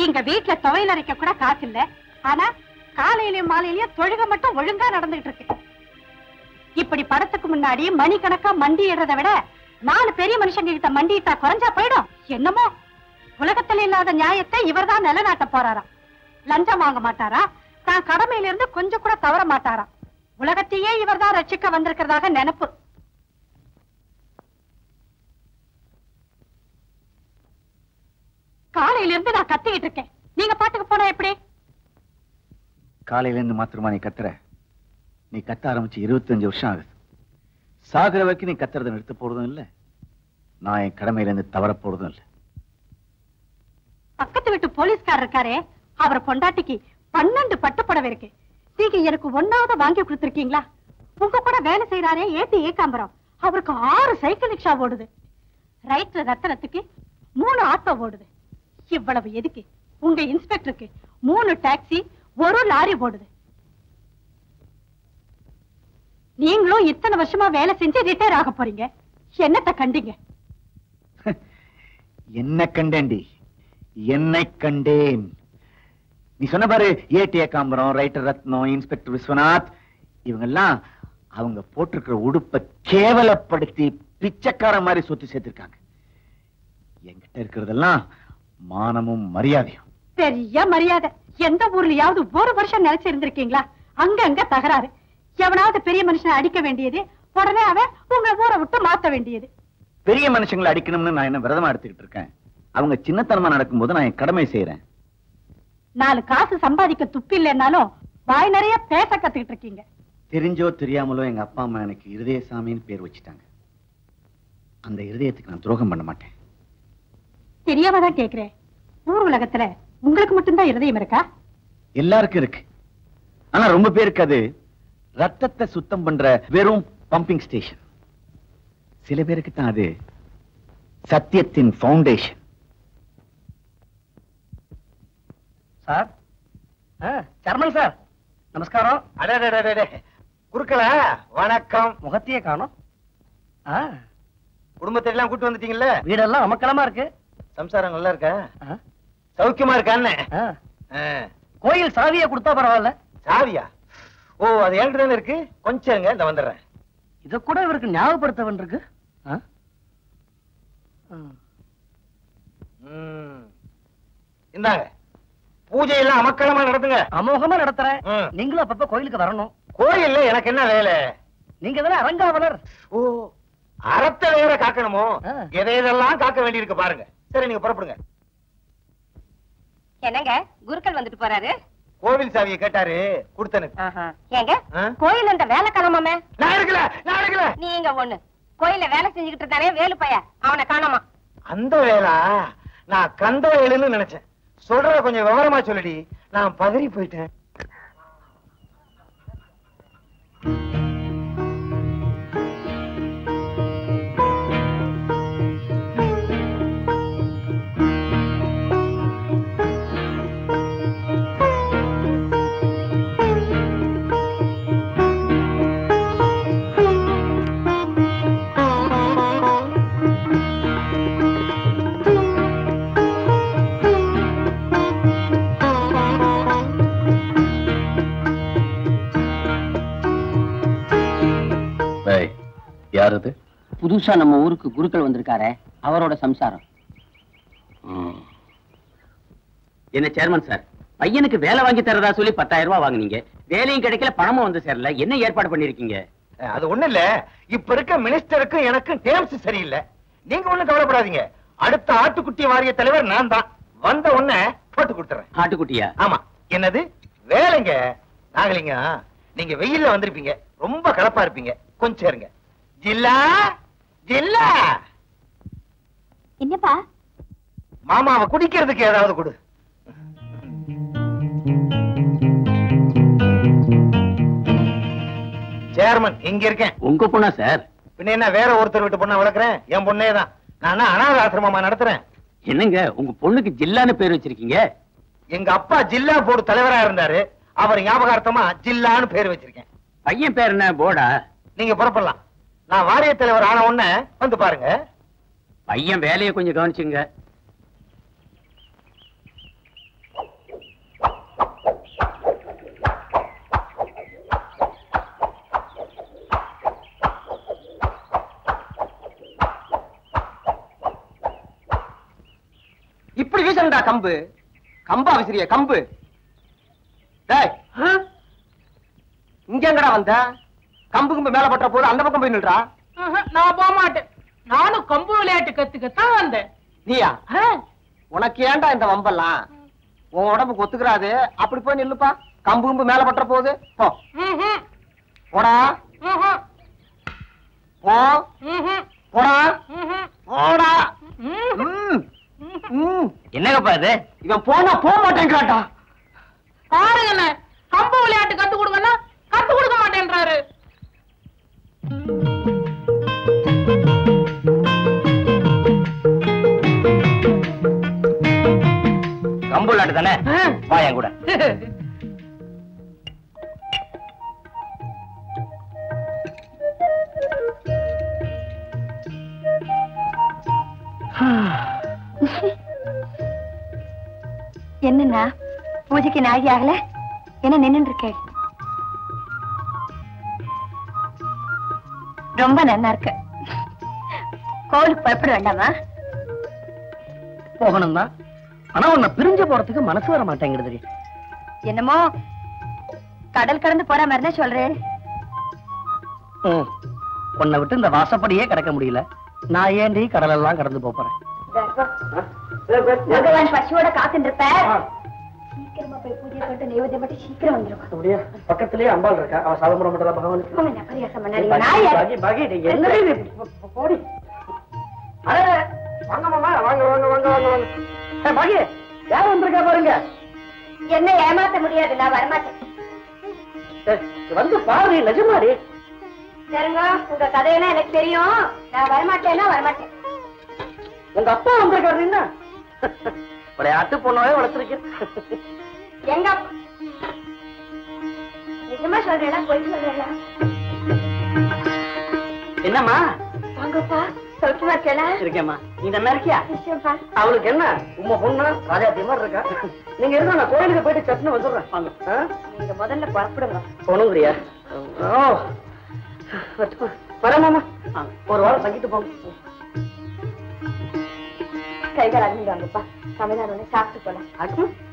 எங்க வீட்டுல துவையல் அரைக்க கூட காசு இல்ல ஆனா காலையிலயும் மாலையிலயும் தொழுக மட்டும் ஒழுங்கா நடந்துகிட்டு இருக்கு இப்படி படத்துக்கு முன்னாடி மணிக்கணக்கா மண்டியிடுறதை விட நாலு பெரிய மனுஷங்க கிட்ட மண்டிட்டா குறைஞ்சா போயிடும் என்னமோ உலகத்துல இல்லாத நியாயத்தை இவர்தான் நிலைநாட்ட போறாராம் லஞ்சம் வாங்க மாட்டாரா தான் கடமையில இருந்து கொஞ்சம் கூட தவற மாட்டாராம் உலகத்தையே இவர்தான் ரட்சிக்க வந்திருக்கிறதாக நினைப்பு காலையில இருந்து நான் கத்திக்கிட்டு இருக்கேன் நீங்க பாட்டுக்கு போனா எப்படி காலையில இருந்து மாத்திரமா நீ கத்துற நீ கத்த ஆரம்பிச்சு 25 வருஷம் ஆகுது சாகுற வரைக்கும் நீ கத்துறதை நிறுத்த போறதும் இல்ல நான் என் கடமையில இருந்து தவற போறதும் இல்ல பக்கத்து வீட்டு போலீஸ்காரர் இருக்காரே அவர் பொண்டாட்டிக்கு பன்னெண்டு பட்டு புடவை இருக்கு நீங்க எனக்கு ஒன்னாவது வாங்கி கொடுத்திருக்கீங்களா உங்க கூட வேலை செய்யறாரே ஏத்தி ஏகாம்பரம் அவருக்கு ஆறு சைக்கிள் ரிக்ஷா ஓடுது ரைட்ல ரத்தனத்துக்கு மூணு ஆட்டோ ஓடுது இவ்வளவு எதுக்கு உங்க இன்ஸ்பெக்டருக்கு மூணு டாக்ஸி ஒரு லாரி ஓடுது நீங்களும் இத்தனை வருஷமா வேலை செஞ்சு ரிட்டையர் ஆக போறீங்க என்னத்த கண்டீங்க என்ன கண்டேன்டி என்னை கண்டேன் நீ சொன்ன பாரு ஏடி ஏகாம்பரம் ரைட்டர் ரத்னம் இன்ஸ்பெக்டர் விஸ்வநாத் இவங்க எல்லாம் அவங்க போட்டிருக்கிற உடுப்பை கேவலப்படுத்தி பிச்சைக்கார மாதிரி சொத்து சேர்த்திருக்காங்க என்கிட்ட இருக்கிறதெல்லாம் மானமும் மரியாதையும் பெரிய மரியாதை எந்த ஊர்லயாவது ஒரு வருஷம் நிலைச்சு இருந்திருக்கீங்களா அங்கங்க தகராறு எவனாவது பெரிய மனுஷனை அடிக்க வேண்டியது உடனே அவன் உங்க ஊரை விட்டு மாத்த வேண்டியது பெரிய மனுஷங்களை அடிக்கணும்னு நான் என்ன விரதமா எடுத்துக்கிட்டு இருக்கேன் அவங்க சின்னத்தனமா நடக்கும்போது நான் என் கடமை செய்யறேன் நாலு காசு சம்பாதிக்க துப்பு இல்லைன்னாலும் வாய் நிறைய பேச கத்துக்கிட்டு இருக்கீங்க தெரிஞ்சோ தெரியாமலோ எங்க அப்பா அம்மா எனக்கு இருதயசாமின்னு பேர் வச்சுட்டாங்க அந்த இருதயத்துக்கு நான் துரோகம் பண்ண மாட்டேன் தெரியாம தான் கேக்குறேன் ஊர் உலகத்துல உங்களுக்கு மட்டும்தான் இருதயம் இருக்கா எல்லாருக்கும் இருக்கு ஆனா ரொம்ப பேருக்கு அது ரத்தத்தை சுத்தம் பண்ற வெறும் பம்பிங் ஸ்டேஷன் சில பேருக்கு தான் அது சத்தியத்தின் ஃபவுண்டேஷன் சார் சர்மன் சார் நமஸ்காரம் அடே குறுக்கல வணக்கம் முகத்தையே காணும் குடும்பத்தை எல்லாம் கூட்டு வந்துட்டீங்கல்ல வீடெல்லாம் அமக்கலமா இருக்கு சம்சாரம் நல்லா இருக்கா ஆ, சௌக்கியமா இருக்கான்னு ஆ. ஆ. கோயில் சாவியை கொடுத்தா பரவாயில்ல சாவியா ஓ அது என்கிட்ட தானே இருக்கு கொஞ்சம் இருங்க இந்த வந்துடுறேன் இத கூட இவருக்கு ஞாபகப்படுத்த வேண்டியிருக்கு ஆ? ஆ. ம். இந்தாங்க பூஜை எல்லாம் அமக்களமா நடத்துங்க அமோகமா நடத்துறேன் ம். நீங்களும் அப்பப்ப கோயிலுக்கு வரணும் கோயில்ல எனக்கு என்ன வேலை நீங்க தானே அரங்காவலர் ஓ அறத்தை வேற காக்கணுமோ ஆ. எதை எதெல்லாம் காக்க வேண்டியிருக்கு பாருங்க சரி நீங்க புறப்படுங்க என்னங்க குருக்கள் வந்துட்டு போறாரு கோவில் சாவியை கேட்டாரு கொடுத்தனு ஏங்க ஆ? கோயில் அந்த வேலை கிளம்பாம நான் இருக்கல நான் இருக்கல நீங்க ஒண்ணு கோயில்ல வேலை செஞ்சுக்கிட்டு இருந்தானே வேலு பைய அவனை காணோமா அந்த வேளா நான் கந்த வேலுன்னு நினைச்சேன் சொல்ற கொஞ்சம் விவரமா சொல்லுடி நான் பதறி போயிட்டேன் யார் அது புதுசா நம்ம ஊருக்கு குருக்கள் வந்திருக்காரே அவரோட சம்சாரம் என்ன சேர்மன் சார் பையனுக்கு வேலை வாங்கி தரதா சொல்லி பத்தாயிரம் ரூபாய் வாங்குனீங்க வேலையும் கிடைக்கல பணமும் வந்து சேரல என்ன ஏற்பாடு பண்ணிருக்கீங்க அது ஒண்ணு இல்ல இப்ப இருக்க மினிஸ்டருக்கும் எனக்கும் டேம்ஸ் சரியில்லை நீங்க ஒண்ணும் கவலைப்படாதீங்க அடுத்த ஆட்டுக்குட்டி வாரிய தலைவர் நான் தான் வந்த உடனே போட்டு கொடுத்துறேன் ஆட்டுக்குட்டியா ஆமா என்னது வேலைங்க நாகலிங்க நீங்க வெயில்ல வந்திருப்பீங்க ரொம்ப கலப்பா இருப்பீங்க கொஞ்சம் இருங்க ஜில்லா ஜில்லா என்னப்பா மாமாவை குடிக்கிறதுக்கு ஏதாவது கொடு சேர்மன் இங்க இருக்கேன் உங்க பொண்ணா சார் பின்ன என்ன வேற ஒருத்தர் வீட்டு பொண்ணை வளர்க்குறேன் என் பொண்ணே தான் நான் அனாத ஆசிரமமா நடத்துறேன் என்னங்க உங்க பொண்ணுக்கு ஜில்லான்னு பேர் வச்சிருக்கீங்க எங்க அப்பா ஜில்லா போர்டு தலைவரா இருந்தாரு அவர் ஞாபகார்த்தமா ஜில்லான்னு பேர் வச்சிருக்கேன் பையன் பேர் என்ன போடா நீங்க புறப்படலாம் நான் வாரிய தலைவர் ஆன உடனே வந்து பாருங்க பையன் வேலையை கொஞ்சம் கவனிச்சுங்க இப்படி வீசணும்டா கம்பு கம்பா விசிறிய கம்பு டேய் இங்க எங்கடா வந்த கம்பு கம்பு மேல பட்ட போது அந்த பக்கம் போய் நில்றா நான் போக மாட்டேன் நானும் கம்பு விளையாட்டு கத்துக்கத்தான் வந்தேன் நீயா உனக்கு ஏன்டா இந்த வம்பெல்லாம் உன் உடம்புக்கு ஒத்துக்கிறாது அப்படி போய் நில்லுப்பா கம்பு கம்பு மேல பட்ட போகுது போ ம்ஹும். போடா ம்ஹும். போ ம்ஹும். போடா ம்ஹும். போடா ம்ஹும். ம், ம். என்னங்கப்பா இது இவன் போனா போக மாட்டேங்கிறான்டா பாருங்க அண்ணே, கம்பு விளையாட்டு கத்து கொடுங்கன்னா கத்து கொடுக்க மாட்டேன்றாரு கம்பு விளையாட்டு தானே வா என் கூட என்னண்ணா பூஜைக்கு நாழி ஆகல என்ன நின்னு இருக்க ரொம்ப நல்லா இருக்கு கோவிலுக்கு புறப்பட வேண்டாமா போகணும் தான் ஆனா உன்னை பிரிஞ்சு போறதுக்கு மனசு வர மாட்டேங்கிறது என்னமோ கடல் கடந்து போற மாதிரி தான் சொல்றேன் ம். உன்னை விட்டு இந்த வாசப்படியே கிடக்க முடியல நான் ஏண்டி கடலெல்லாம் கடந்து போப் போறேன் பகவான் பசியோட காத்துட்டு இருப்ப சீக்கிரமா போய் பூஜை பண்ணிட்டு நைவேத்தியம் மட்டும் சீக்கிரம் வந்துருவா அப்படியே பக்கத்திலேயே அம்பாள் இருக்கா அவன் சாதம்பரம் மட்டும் தான் பகவானுக்கு போங்க, நான் பரிகாசம் பண்ணாதீங்க. நான் யார்? பாகி, பாகி, நீ என்னடி இது? போ- போ- போடி. அடே, வாங்க மாமா, வாங்க, வாங்க, வாங்க, வாங்க, வாங்க. ஏய், பாகி, யார் வந்திருக்கா பாருங்க என்ன ஏமாத்த முடியாது நான் வரமாட்டேன் ஏய், வந்து பாரு நிஜமாடி சரிங்க உங்க கதையெல்லாம் எனக்கு தெரியும் நான் வரமாட்டேன்னா வரமாட்டேன் உங்க அப்பா வந்திருக்காரு என்ன விளையாட்டு பொண்ணாவே வளர்த்துருக்கேன் எங்க அப்பா? நிஜமா சொல்றேனா பொய் சொல்றேனா என்னம்மா வாங்கப்பா சௌக்கியமா இருக்கேனா இருக்கேம்மா நீ நல்லா இருக்கியா நிச்சயம்ப்பா அவளுக்கு என்ன உங்க பொண்ணு ராஜாத்தி மாதிரி இருக்கா நீங்க இருந்தா நான் கோயிலுக்கு போயிட்டு சட்டுன்னு வந்துடுறேன் வாங்க ஆ? நீங்க முதல்ல புறப்படுங்க போகணுங்கிறியா ஓ வச்சுக்கோ. வரேன் மாமா ஆ, ஒரு வாரம் தங்கிட்டு போங்க கைகள் அழிஞ்சாங்கப்பா சமையல் சாப்பிட்டு போலாம் அது